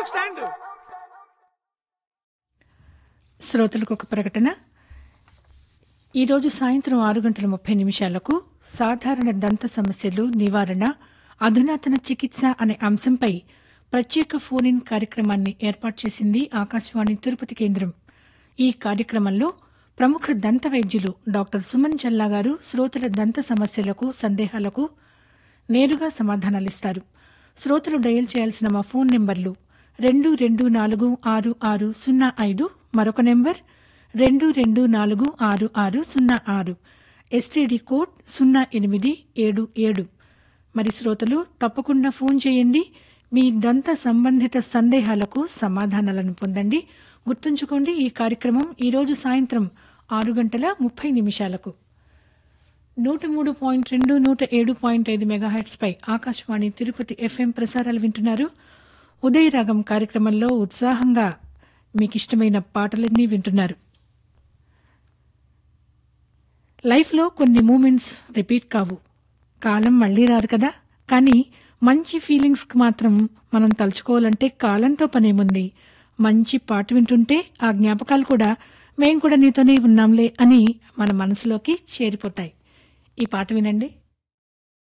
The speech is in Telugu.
స్టాండ్ శ్రోతలకు ఒక ప్రకటన ఈరోజు సాయంత్రం ఆరు గంటల ముప్పై నిమిషాలకు సాధారణ దంత సమస్యలు నివారణ అధునాతన చికిత్స అనే అంశంపై ప్రత్యేక ఫోన్ ఇన్ కార్యక్రమాన్ని ఏర్పాటు చేసింది ఆకాశవాణి తిరుపతి కేంద్రం ఈ కార్యక్రమంలో ప్రముఖ దంత వైద్యులు డాక్టర్ సుమన్ చల్లా గారు శ్రోతల దంత సమస్యలకు సందేహాలకు నేరుగా సమాధానాలిస్తారు శ్రోతలు డయల్ చేయాల్సిన మా ఫోన్ నెంబర్లు రెండు రెండు నాలుగు ఆరు ఆరు సున్నా ఐదు మరొక నెంబర్ రెండు రెండు నాలుగు ఆరు ఆరు సున్నా ఆరు ఎస్టీడీ కోడ్ సున్నా ఎనిమిది ఏడు ఏడు మరి శ్రోతలు తప్పకుండా ఫోన్ చేయండి మీ దంత సంబంధిత సందేహాలకు సమాధానాలను పొందండి గుర్తుంచుకోండి ఈ కార్యక్రమం ఈరోజు సాయంత్రం ఆరు గంటల ముప్పై నిమిషాలకు నూట మూడు పాయింట్ రెండు నూట ఏడు పాయింట్ ఐదు మెగాహెట్స్ పై ఆకాశవాణి తిరుపతి ఎఫ్ఎం ప్రసారాలు వింటున్నారు ఉదయరాగం కార్యక్రమంలో ఉత్సాహంగా మీకు ఇష్టమైన పాటలన్నీ వింటున్నారు లైఫ్లో కొన్ని మూమెంట్స్ రిపీట్ కావు కాలం మళ్ళీ రాదు కదా కానీ మంచి ఫీలింగ్స్కి మాత్రం మనం తలుచుకోవాలంటే కాలంతో పనేముంది మంచి పాట వింటుంటే ఆ జ్ఞాపకాలు కూడా మేం కూడా నీతోనే ఉన్నాంలే అని మన మనసులోకి చేరిపోతాయి ఈ పాట వినండి